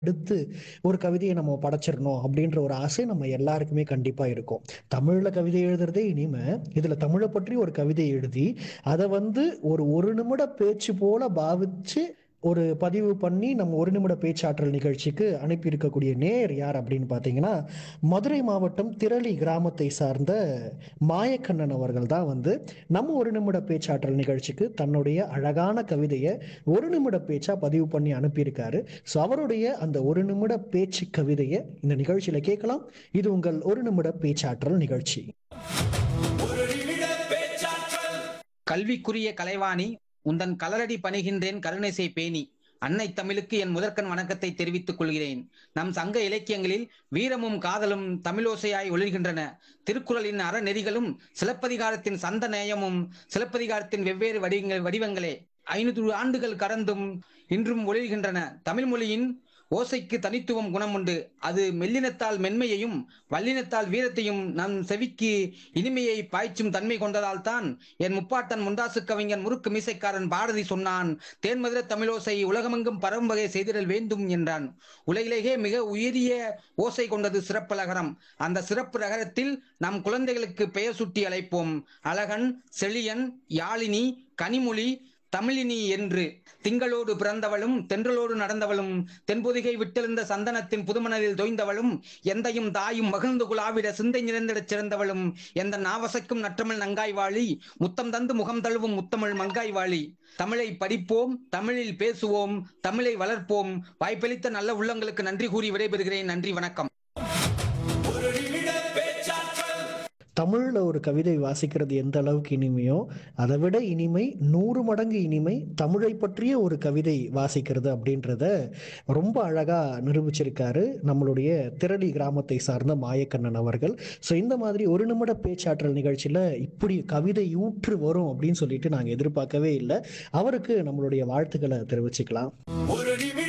எடுத்து ஒரு கவிதையை நம்ம படைச்சிடணும் அப்படின்ற ஒரு ஆசை நம்ம எல்லாருக்குமே கண்டிப்பா இருக்கும் தமிழ்ல கவிதை எழுதுறதே இனிமை இதுல தமிழை பற்றி ஒரு கவிதை எழுதி அதை வந்து ஒரு ஒரு நிமிட பேச்சு போல பாவிச்சு ஒரு பதிவு பண்ணி நம்ம ஒரு நிமிட பேச்சாற்றல் நிகழ்ச்சிக்கு அனுப்பி இருக்கக்கூடிய நேர் யார் அப்படின்னு பார்த்தீங்கன்னா மதுரை மாவட்டம் திரளி கிராமத்தை சார்ந்த மாயக்கண்ணன் அவர்கள் தான் வந்து நம்ம ஒரு நிமிட பேச்சாற்றல் நிகழ்ச்சிக்கு தன்னுடைய அழகான கவிதையை ஒரு நிமிட பேச்சா பதிவு பண்ணி அனுப்பியிருக்காரு ஸோ அவருடைய அந்த ஒரு நிமிட பேச்சு கவிதையை இந்த நிகழ்ச்சியில கேட்கலாம் இது உங்கள் ஒரு நிமிட பேச்சாற்றல் நிகழ்ச்சி கல்விக்குரிய கலைவாணி உந்தன் கலரடி பணிகின்றேன் கருணைசை பேணி அன்னை தமிழுக்கு என் முதற்கண் வணக்கத்தை தெரிவித்துக் கொள்கிறேன் நம் சங்க இலக்கியங்களில் வீரமும் காதலும் தமிழோசையாய் ஒளிர்கின்றன திருக்குறளின் அறநெறிகளும் சிலப்பதிகாரத்தின் சந்த நேயமும் சிலப்பதிகாரத்தின் வெவ்வேறு வடிவங்கள் வடிவங்களே ஐநூறு ஆண்டுகள் கடந்தும் இன்றும் ஒளிர்கின்றன தமிழ் மொழியின் ஓசைக்கு தனித்துவம் குணம் உண்டு அது மெல்லினத்தால் மென்மையையும் வல்லினத்தால் வீரத்தையும் நம் செவிக்கு இனிமையை பாய்ச்சும் தன்மை கொண்டதால் தான் என் முப்பாட்டன் முண்டாசு கவிஞன் முறுக்கு மீசைக்காரன் பாரதி சொன்னான் தேன்மதுர தமிழோசை உலகமெங்கும் பரவும் வகை செய்திடல் வேண்டும் என்றான் உலகிலேயே மிக உயரிய ஓசை கொண்டது சிறப்பு ரகரம் அந்த சிறப்பு ரகரத்தில் நம் குழந்தைகளுக்கு பெயர் சுட்டி அழைப்போம் அழகன் செழியன் யாழினி கனிமொழி தமிழினி என்று திங்களோடு பிறந்தவளும் தென்றலோடு நடந்தவளும் தென்பொதிகை விட்டெழுந்த சந்தனத்தின் புதுமணலில் தோய்ந்தவளும் எந்தையும் தாயும் மகிழ்ந்து குழாவிட சிந்தை நிறைந்திடச் சிறந்தவளும் எந்த நாவசைக்கும் நற்றமிழ் நங்காய் வாழி முத்தம் தந்து முகம் தழுவும் முத்தமிழ் மங்காய் வாழி தமிழை படிப்போம் தமிழில் பேசுவோம் தமிழை வளர்ப்போம் வாய்ப்பளித்த நல்ல உள்ளங்களுக்கு நன்றி கூறி விடைபெறுகிறேன் நன்றி வணக்கம் தமிழ்ல ஒரு கவிதை வாசிக்கிறது எந்த அளவுக்கு இனிமையோ அதை விட இனிமை நூறு மடங்கு இனிமை தமிழை பற்றிய ஒரு கவிதை வாசிக்கிறது அப்படின்றத ரொம்ப அழகா நிரூபிச்சிருக்காரு நம்மளுடைய திரளி கிராமத்தை சார்ந்த மாயக்கண்ணன் அவர்கள் ஸோ இந்த மாதிரி ஒரு நிமிட பேச்சாற்றல் நிகழ்ச்சியில இப்படி கவிதை ஊற்று வரும் அப்படின்னு சொல்லிட்டு நாங்கள் எதிர்பார்க்கவே இல்லை அவருக்கு நம்மளுடைய வாழ்த்துக்களை தெரிவிச்சுக்கலாம் ஒரு நிமிட